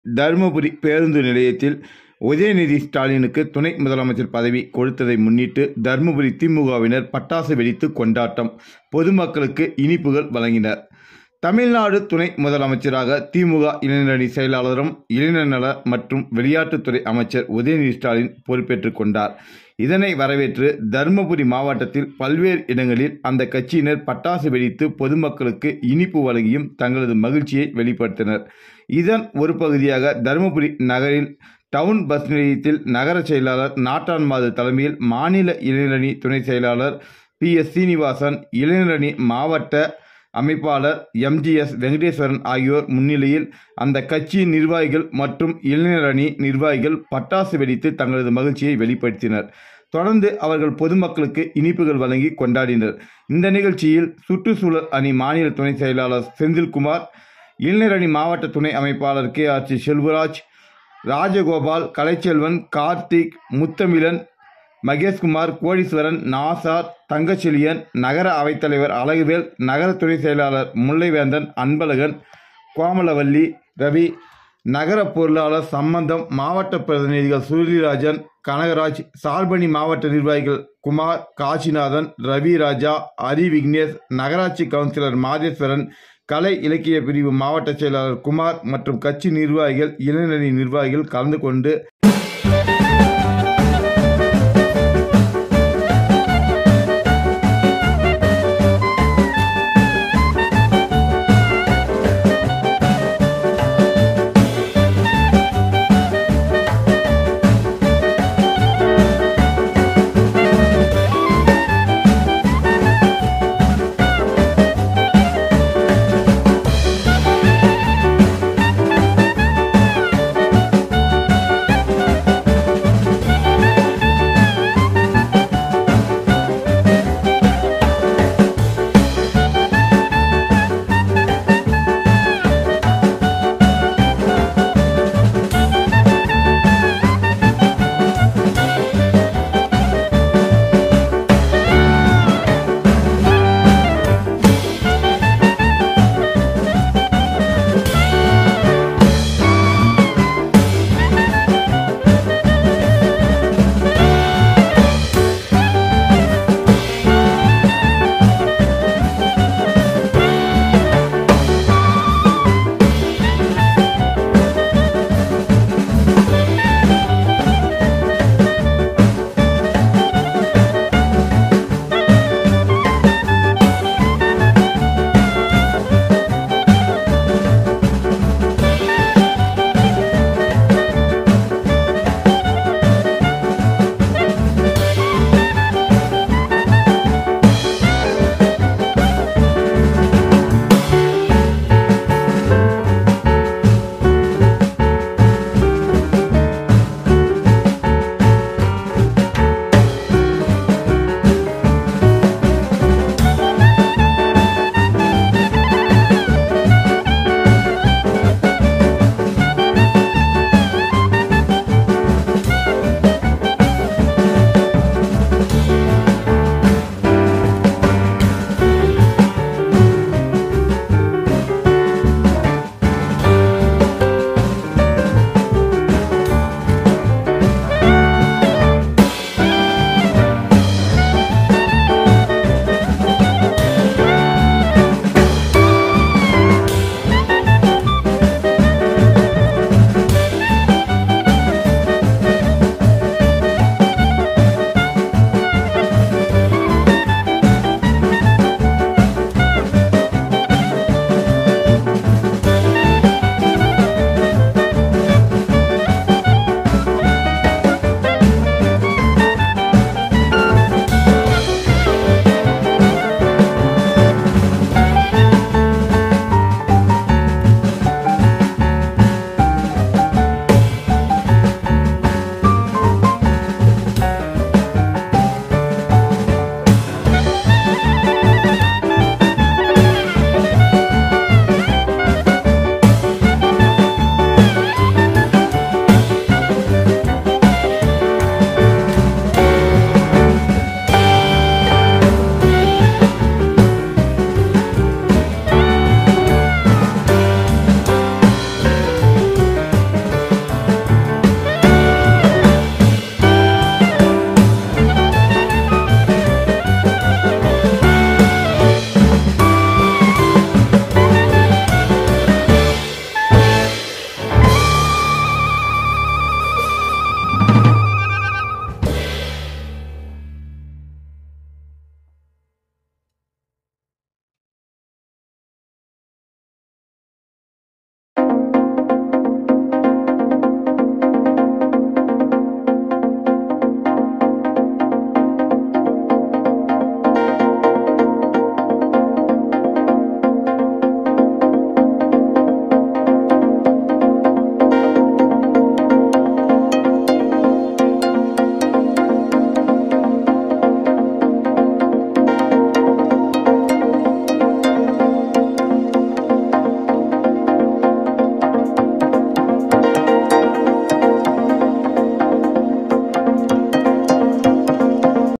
தருமபுரி பேருந்து நிலையத்தில் உதயநிதி ஸ்டாலினுக்கு துணை முதலமைச்சர் பதவி கொடுத்ததை முன்னிட்டு தருமபுரி திமுகவினர் பட்டாசு வெடித்து கொண்டாட்டம் பொதுமக்களுக்கு இனிப்புகள் வழங்கினர் தமிழ்நாடு துணை முதலமைச்சராக திமுக இளைஞரணி செயலாளரும் இளைஞர் நல மற்றும் விளையாட்டுத்துறை அமைச்சர் உதயநிதி ஸ்டாலின் பொறுப்பேற்றுக் கொண்டார் இதனை வரவேற்று தருமபுரி மாவட்டத்தில் பல்வேறு இடங்களில் அந்த கட்சியினர் பட்டாசு வெடித்து பொதுமக்களுக்கு இனிப்பு வழங்கியும் தங்களது மகிழ்ச்சியை வெளிப்படுத்தினர் இதன் ஒரு பகுதியாக தருமபுரி நகரில் டவுன் பஸ் நிலையத்தில் நகர செயலாளர் நாட்டான் மாது தலைமையில் மாநில இளைஞரணி துணை செயலாளர் பி எஸ் சீனிவாசன் இளைஞரணி மாவட்ட அமைப்பாளர் எம்ஜிஎஸ் வெங்கடேஸ்வரன் ஆகியோர் முன்னிலையில் அந்த கட்சியின் நிர்வாகிகள் மற்றும் இளைஞரணி நிர்வாகிகள் பட்டாசு வெடித்து தங்களது மகிழ்ச்சியை வெளிப்படுத்தினர் தொடர்ந்து அவர்கள் பொதுமக்களுக்கு இனிப்புகள் வழங்கி கொண்டாடினர் இந்த நிகழ்ச்சியில் சுற்றுச்சூழல் அணி மாநில துணை செயலாளர் செந்தில்குமார் இளைஞரணி மாவட்ட துணை அமைப்பாளர் K R C Selvaraj Rajagopal Kalaiselvan Karthik Muthamizhan Maheshkumar Kodeeswaran Nasar தங்கச்செழியன் நகர அவைத்தலைவர் அழகுவேல் நகர துணை செயலாளர் முல்லைவேந்தன் அன்பழகன் கோமலவல்லி ரவி நகர பொருளாளர் சம்பந்தம் மாவட்ட பிரதிநிதிகள் சுருளிராஜன் கனகராஜ் சார்பணி மாவட்ட நிர்வாகிகள் குமார் காசிநாதன் ரவி ராஜா ஹரி விக்னேஷ் நகராட்சி கவுன்சிலர் மாதேஸ்வரன் கலை இலக்கிய பிரிவு மாவட்ட செயலாளர் குமார் மற்றும் கட்சி நிர்வாகிகள் இளைஞரணி நிர்வாகிகள் கலந்து கொண்டு